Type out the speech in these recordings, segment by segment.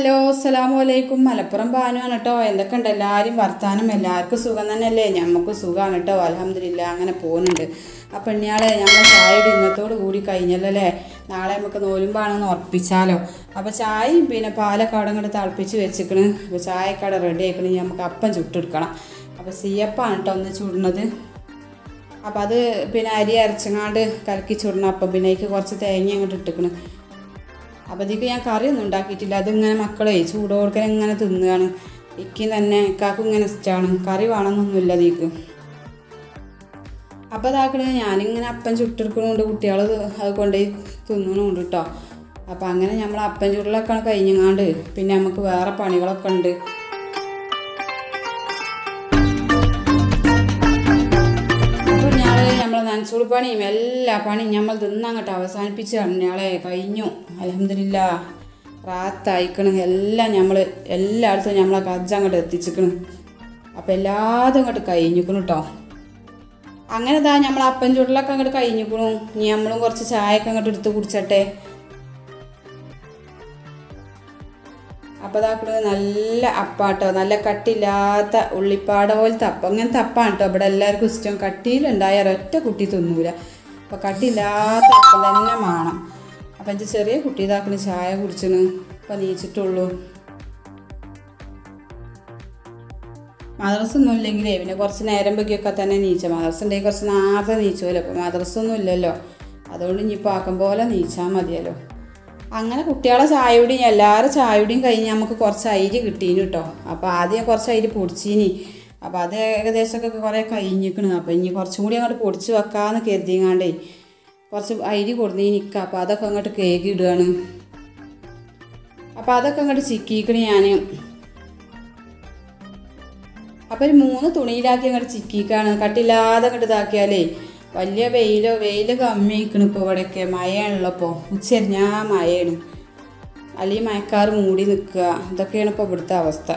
hello അസ്സലാമു അലൈക്കും മലപ്പുറം ബാനുവാണ് കേട്ടോ എന്തൊക്കെയുണ്ട് എല്ലാവരും വർത്താനം എല്ലാവർക്കും സുഖം തന്നെയല്ലേ ഞമ്മക്ക് സുഖമാണ് കേട്ടോ അലഹമില്ല അങ്ങനെ പോകുന്നുണ്ട് അപ്പം ഇനിയാളെ നമ്മൾ ചായയുടെ ഇന്നത്തോട് കൂടി കഴിഞ്ഞല്ലോ അല്ലേ നാളെ നമുക്ക് നോലുമ്പാണെന്ന് ഉറപ്പിച്ചാലോ അപ്പോൾ ചായയും പിന്നെ പാലൊക്കെ അവിടെ ഇങ്ങോട്ട് തിളപ്പിച്ച് വെച്ചിക്കണ് അപ്പോൾ ചായയൊക്കെ അവിടെ റെഡി ആയിക്കണ് ഇനി നമുക്ക് അപ്പം ചുട്ടെടുക്കണം അപ്പോൾ സിയപ്പാണ് കേട്ടോ ഒന്ന് ചുടുന്നത് അപ്പം അത് പിന്നെ അരി അരച്ചങ്ങാണ്ട് കലക്കി ചുടണം അപ്പം പിന്നെ അതിക്ക് കുറച്ച് തേങ്ങ അങ്ങോട്ട് ഇട്ടിക്കണ് അപ്പം ഇതിക്ക് ഞാൻ കറിയൊന്നും ഉണ്ടാക്കിയിട്ടില്ല അതിങ്ങനെ മക്കളെ ചൂടോടുക്കൻ ഇങ്ങനെ തിന്നുകയാണ് ഇക്കും തന്നെ ഇക്കാക്കും ഇങ്ങനെ ഇഷ്ടമാണ് കറി വേണമെന്നൊന്നുമില്ല ഇതിക്ക് അപ്പോൾ അതാക്കണേ ഞാനിങ്ങനെ അപ്പം ചുട്ടെടുക്കണോണ്ട് കുട്ടികൾ അത് കൊണ്ടുപോയി തിന്നണുണ്ട് കേട്ടോ അപ്പം അങ്ങനെ നമ്മൾ അപ്പം ചുടലൊക്കെ കഴിഞ്ഞങ്ങാണ്ട് പിന്നെ നമുക്ക് വേറെ പണികളൊക്കെ ഉണ്ട് അപ്പോൾ ഞാളെ നമ്മളെ നനച്ചോട് പണിയും എല്ലാ പണിയും നമ്മൾ തിന്നങ്ങോട്ട് അവസാനിപ്പിച്ച് ഞാളെ കഴിഞ്ഞു അലഹമില്ല റാത്തയക്കണ് എല്ലാം നമ്മൾ എല്ലായിടത്തും നമ്മളെ കജ്ജ അങ്ങോട്ട് എത്തിച്ചിക്കണ് അപ്പം എല്ലാതും അങ്ങോട്ട് കഴിഞ്ഞിക്കണു കേട്ടോ അങ്ങനെ ഇതാ നമ്മൾ അപ്പം ചുടലൊക്കെ അങ്ങോട്ട് കഴിഞ്ഞിക്കണു ഇനി നമ്മളും കുറച്ച് ചായയൊക്കെ അങ്ങോട്ട് എടുത്ത് കുടിച്ചട്ടെ അപ്പോൾ ഇതാക്കണത് നല്ല അപ്പാട്ടോ നല്ല കട്ടില്ലാത്ത ഉള്ളിപ്പാട പോലത്തെ അപ്പം അങ്ങനത്തെ അപ്പാണ് കേട്ടോ ഇവിടെ എല്ലാവർക്കും ഇഷ്ടം കട്ടിയിലുണ്ടായ ഒരൊറ്റ കുട്ടി തിന്നൂല അപ്പോൾ കട്ടിയില്ലാത്ത അപ്പം തന്നെ വേണം അപ്പം എൻ്റെ ചെറിയ കുട്ടി ഇതാക്കണ ചായ കുടിച്ചിന് ഇപ്പം നീച്ചിട്ടുള്ളൂ മദ്രസ ഒന്നും ഇല്ലെങ്കിലേ പിന്നെ കുറച്ച് നേരം വയ്ക്കൊക്കെ തന്നെ നീച്ച മദ്രസ ഉണ്ടെങ്കിൽ കുറച്ച് നേരത്തെ നീച്ചുമല്ലോ അപ്പോൾ മദ്രസ ഒന്നും ഇല്ലല്ലോ അതുകൊണ്ട് ഇനിയിപ്പോൾ ആക്കം പോലെ നീച്ചാൽ മതിയല്ലോ അങ്ങനെ കുട്ടികളെ ചായയുടെയും എല്ലാവരും ചായയുടെയും കഴിഞ്ഞ് നമുക്ക് കുറച്ച് അരി കിട്ടീന് കേട്ടോ അപ്പോൾ ആദ്യം കുറച്ച് അരി പൊടിച്ചീനി അപ്പോൾ അത് ഏകദേശമൊക്കെ കുറേ കഴിഞ്ഞിക്കണ് അപ്പോൾ ഇനി കുറച്ചും കൂടി അങ്ങോട്ട് പൊടിച്ച് വെക്കാമെന്ന് കരുതിങ്ങാണ്ടേ കുറച്ച് അരി കൊടുന്നീ നിൽക്കുക അപ്പോൾ അതൊക്കെ അങ്ങോട്ട് കേക്ക് ഇടുകയാണ് അപ്പോൾ അതൊക്കെ അങ്ങോട്ട് ചിക്കിക്കണ് ഞാൻ അപ്പോൾ ഒരു മൂന്ന് തുണിയിലാക്കി അങ്ങോട്ട് ചിക്കിക്കാണ് കട്ടില്ലാതെ അങ്ങോട്ട് ഇതാക്കിയാലേ വലിയ വെയിലോ വെയിൽ കമ്മിയിക്കണ് ഇപ്പോൾ ഇവിടെയൊക്കെ മഴയാണല്ലോ ഇപ്പോൾ ഉച്ചരിഞ്ഞാ മഴയാണ് അല്ലെങ്കിൽ മഴക്കാർ മൂടി നിൽക്കുക ഇതൊക്കെയാണ് ഇപ്പോൾ ഇവിടുത്തെ അവസ്ഥ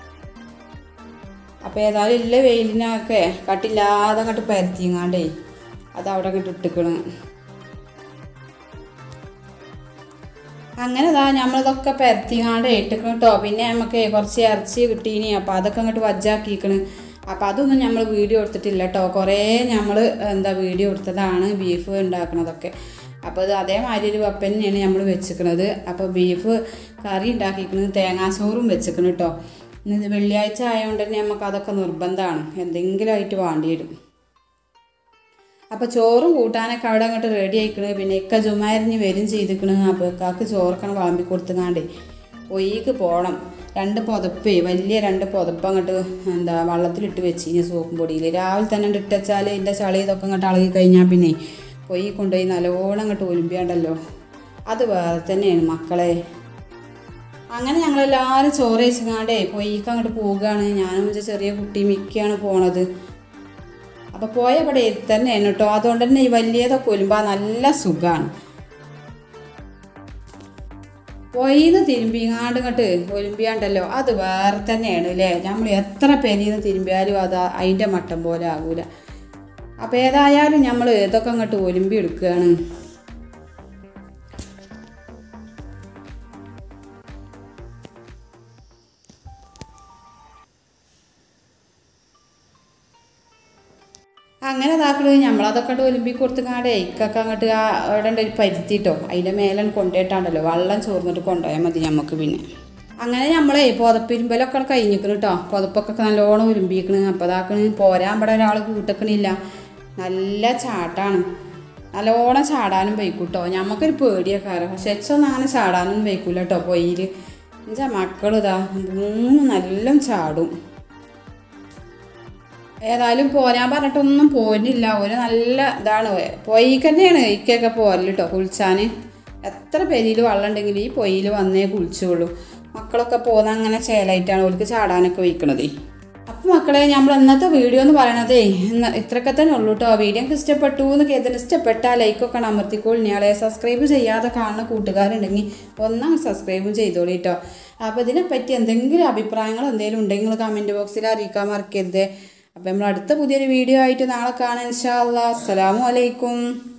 അപ്പോൾ ഏതായാലും ഇല്ല വെയിലിനൊക്കെ കട്ടില്ലാതെ അങ്ങോട്ട് പരത്തിങ്ങാണ്ടേ അത് അവിടെ അങ്ങോട്ട് ഇട്ടിക്കണ് അങ്ങനെ ഇതാ നമ്മളിതൊക്കെ പരത്തിങ്ങാണ്ട് ഇട്ടിക്കണം കേട്ടോ പിന്നെ നമുക്ക് കുറച്ച് ഇറച്ചി കിട്ടീനി അപ്പോൾ അതൊക്കെ അങ്ങോട്ട് വജ്ജാക്കിക്കണ് അപ്പോൾ അതൊന്നും നമ്മൾ വീഡിയോ എടുത്തിട്ടില്ല കേട്ടോ കുറേ നമ്മൾ എന്താ വീഡിയോ എടുത്തതാണ് ബീഫ് ഉണ്ടാക്കണതൊക്കെ അപ്പോൾ ഇത് അതേമാതിരി ഒരു വെപ്പൻ തന്നെയാണ് നമ്മൾ വെച്ചിക്കണത് അപ്പോൾ ബീഫ് കറി ഉണ്ടാക്കിക്കണത് തേങ്ങാച്ചോറും വെച്ചിക്കണം കേട്ടോ ഇന്ന് വെള്ളിയാഴ്ച ആയതുകൊണ്ട് തന്നെ നമുക്ക് അതൊക്കെ നിർബന്ധമാണ് എന്തെങ്കിലും ആയിട്ട് വേണ്ടി വരും അപ്പോൾ ചോറും കൂട്ടാനൊക്കെ അവിടെ അങ്ങോട്ട് റെഡി ആയിക്കണ് പിന്നെ ഇക്ക ജുമാരിഞ്ഞ് വരും ചെയ്തിക്കണ് അപ്പോൾ ഇക്കാക്ക് ചോറൊക്കെ വിളമ്പി കൊടുത്തുങ്ങാണ്ട് പൊയ്ക്ക് പോകണം രണ്ട് പുതപ്പേ വലിയ രണ്ട് പുതപ്പ് അങ്ങോട്ട് എന്താ വെള്ളത്തിലിട്ട് വെച്ചിന് സോപ്പും പൊടിയിൽ രാവിലെ തന്നെ ഇട്ട് വെച്ചാൽ ഇതിൻ്റെ ചളി ഇതൊക്കെ അങ്ങോട്ട് അളകി കഴിഞ്ഞാൽ പിന്നെ പൊയ്യി കൊണ്ടുപോയി നല്ലോണം അങ്ങോട്ട് ഒലിമ്പിയാണ്ടല്ലോ അത് വേറെ തന്നെയാണ് മക്കളെ അങ്ങനെ ഞങ്ങളെല്ലാവരും ചോറ് വെച്ചങ്ങാണ്ടേ പൊയ്ക്ക് അങ്ങോട്ട് പോവുകയാണ് ഞാനും എൻ്റെ ചെറിയ കുട്ടി മിക്കയാണ് പോണത് അപ്പോൾ പോയ അവിടെ തന്നെയാണ് കേട്ടോ അതുകൊണ്ട് തന്നെ ഈ വലിയതൊക്കെ ഒലുമ്പോൾ നല്ല സുഖമാണ് പൊയ്ന്ന് തിരുമ്പിങ്ങാണ്ട് ഇങ്ങോട്ട് ഒലുമ്പിയാണ്ടല്ലോ അത് വേറെ തന്നെയാണ് അല്ലേ നമ്മൾ എത്ര പെരിന്ന് തിരുമ്പിയാലും അത് അതിൻ്റെ മട്ടം പോലെ ആകൂല അപ്പോൾ ഏതായാലും നമ്മൾ ഇതൊക്കെ അങ്ങോട്ട് ഒലുമ്പി എടുക്കുകയാണ് അങ്ങനെ ഇതാക്കണത് നമ്മളതൊക്കെ അങ്ങോട്ട് ഒലിമ്പി കൊടുത്തുങ്ങാടെ ഇക്കൊക്കെ അങ്ങോട്ട് ആ അവിടെ ഉണ്ട് ഒരു പരുത്തിട്ടോ അതിൻ്റെ മേലെ കൊണ്ടുപോയിട്ടാണല്ലോ വെള്ളം ചോർന്നിട്ട് കൊണ്ടുപോയാൽ മതി നമുക്ക് പിന്നെ അങ്ങനെ നമ്മളെ പുതപ്പിരുമ്പലൊക്കെ കഴിഞ്ഞിക്കണ് കേട്ടോ പുതപ്പൊക്കെ നല്ലോണം ഉരുമ്പിക്കണ് അപ്പോൾ ഇതാക്കണ് പോരാൻ ഇവിടെ ഒരാൾ കൂട്ടക്കണില്ല നല്ല ചാട്ടാണ് നല്ലോണം ചാടാനും വയ്ക്കൂട്ടോ ഞമ്മക്കൊരു പേടിയൊക്കെ അറിയാം പക്ഷെ എച്ചൊന്നും അങ്ങനെ ചാടാനൊന്നും വയ്ക്കൂല കേട്ടോ പൊയ്യിൽ എന്നുവെച്ചാൽ മക്കളിതാ മൂന്ന് നല്ല ചാടും ഏതായാലും പോരാൻ പറഞ്ഞിട്ടൊന്നും പോരുന്നില്ല ഒരു നല്ല ഇതാണ് പൊയ്ക്ക് തന്നെയാണ് ഇക്കൊക്കെ പോരല് കേട്ടോ കുളിച്ചാൻ എത്ര പെരിയിൽ വെള്ളം ഉണ്ടെങ്കിൽ ഈ പൊയ്യിൽ വന്നേ കുളിച്ചുള്ളൂ മക്കളൊക്കെ പോകുന്ന അങ്ങനെ ചേലായിട്ടാണ് അവർക്ക് ചാടാനൊക്കെ വയ്ക്കണത് അപ്പോൾ മക്കളെ നമ്മൾ ഇന്നത്തെ വീഡിയോ എന്ന് പറയണതേ ഇന്ന് ഇത്രയൊക്കെ തന്നെ ഉള്ളൂ കേട്ടോ വീഡിയോ എനിക്ക് ഇഷ്ടപ്പെട്ടു എന്ന് കേട്ടിന് ഇഷ്ടപ്പെട്ടാൽ ലൈക്കൊക്കെ അമർത്തിക്കോൾ ഞാളെ സബ്സ്ക്രൈബ് ചെയ്യാതെ കാണുന്ന കൂട്ടുകാരുണ്ടെങ്കിൽ ഒന്നാം സബ്സ്ക്രൈബും ചെയ്തോളൂ കേട്ടോ അപ്പോൾ ഇതിനെപ്പറ്റി എന്തെങ്കിലും അഭിപ്രായങ്ങൾ എന്തെങ്കിലും ഉണ്ടെങ്കിൽ കമൻറ്റ് ബോക്സിൽ അറിയിക്കാൻ മറക്കരുത് അപ്പോൾ നമ്മൾ അടുത്ത പുതിയൊരു വീഡിയോ ആയിട്ട് നാളെ കാണാം ഇൻഷാ അല്ലാ അസ്സലാമു അലൈക്കും